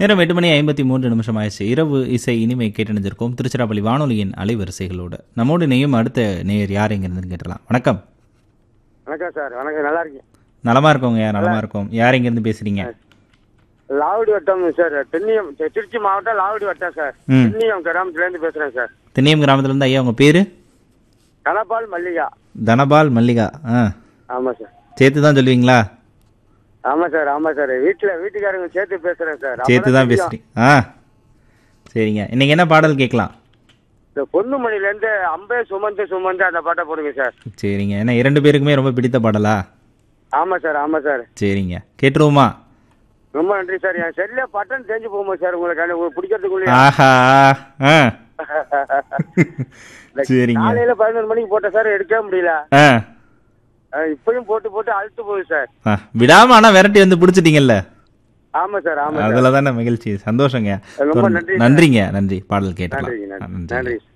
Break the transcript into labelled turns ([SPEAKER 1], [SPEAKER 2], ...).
[SPEAKER 1] நேரம் எட்டு மணி ஐம்பத்தி மூன்று நிமிஷம் ஆயிடுச்சு இரவு இசை இனிமை கேட்டணிஞ்சிருக்கோம் திருச்சிராப்பள்ளி வானொலியின் அலைவரிசைகளோடு நம்மோடு இணையும் அடுத்த நேயர் யார் எங்கிருந்து கேட்டலாம் வணக்கம்
[SPEAKER 2] வணக்கம் சார் வணக்கம் நல்லா இருக்கீங்க
[SPEAKER 1] நலமா இருக்கோங்க நலமா இருக்கோம் யார் எங்கிருந்து பேசுறீங்க
[SPEAKER 2] லாவடி வட்டம் சார் தென்னியம் தி- திருச்சி மாவட்டம் லாவடி வட்டம் சார்
[SPEAKER 1] ம்.
[SPEAKER 2] தென்னியம் கிராமத்துல இருந்து பேசுறேன் சார்
[SPEAKER 1] திண்ணியம் கிராமத்துல இருந்து ஐயா உங்க பேரு
[SPEAKER 2] கனபால் மல்லிகா
[SPEAKER 1] தனபால் மல்லிகா ஆ
[SPEAKER 2] ஆமா சார்
[SPEAKER 1] சேர்த்து தான் சொல்லுவீங்களா
[SPEAKER 2] ஆமா சார் ஆமா சார் வீட்டுல வீட்டுக்காரங்க சேர்த்து பேசுறேன் சார்
[SPEAKER 1] சேர்த்து தான்
[SPEAKER 2] அப்பதான் தெரியும்.
[SPEAKER 1] பேசுறீங்க ஆ சரிங்க இன்னைக்கு என்ன பாடல் கேட்கலாம்
[SPEAKER 2] இந்த பொண்ணுமணில இருந்து அம்பே சுமந்து சுமந்து அந்த பாட்டை போடுங்க சார்
[SPEAKER 1] சரிங்க ஏன்னா இரண்டு பேருக்குமே ரொம்ப பிடித்த பாடலா
[SPEAKER 2] ஆமா சார் ஆமா சார்
[SPEAKER 1] சரிங்க கேட்டுருவோமா
[SPEAKER 2] ரொம்ப நன்றி சார் என் செல்ல பட்டன் தெரிஞ்சு போகுமா சார் உங்களுக்கு உங்களுக்கு பிடிக்கிறதுக்குள்ளே
[SPEAKER 1] ஆஹா ஆ சரிங்க
[SPEAKER 2] காலையில பதினொரு மணிக்கு போட்டேன் சார் எடுக்கவே முடியல
[SPEAKER 1] ஆ
[SPEAKER 2] அஹ் இப்பயும் போட்டு போட்டு அழுத்து போகுது சார்
[SPEAKER 1] ஆ, விடாம ஆனா விரட்டி வந்து பிடிச்சிட்டீங்கல்ல
[SPEAKER 2] ஆமா சார் ஆமா சார்
[SPEAKER 1] அதுல தானே மகிழ்ச்சி சந்தோஷங்க
[SPEAKER 2] ரொம்ப நன்றி சார்.
[SPEAKER 1] நன்றிங்க நன்றி பாடல் கேட்டலாம்
[SPEAKER 2] நன்றிங்க
[SPEAKER 1] ஆ,
[SPEAKER 2] நன்றி நன்றி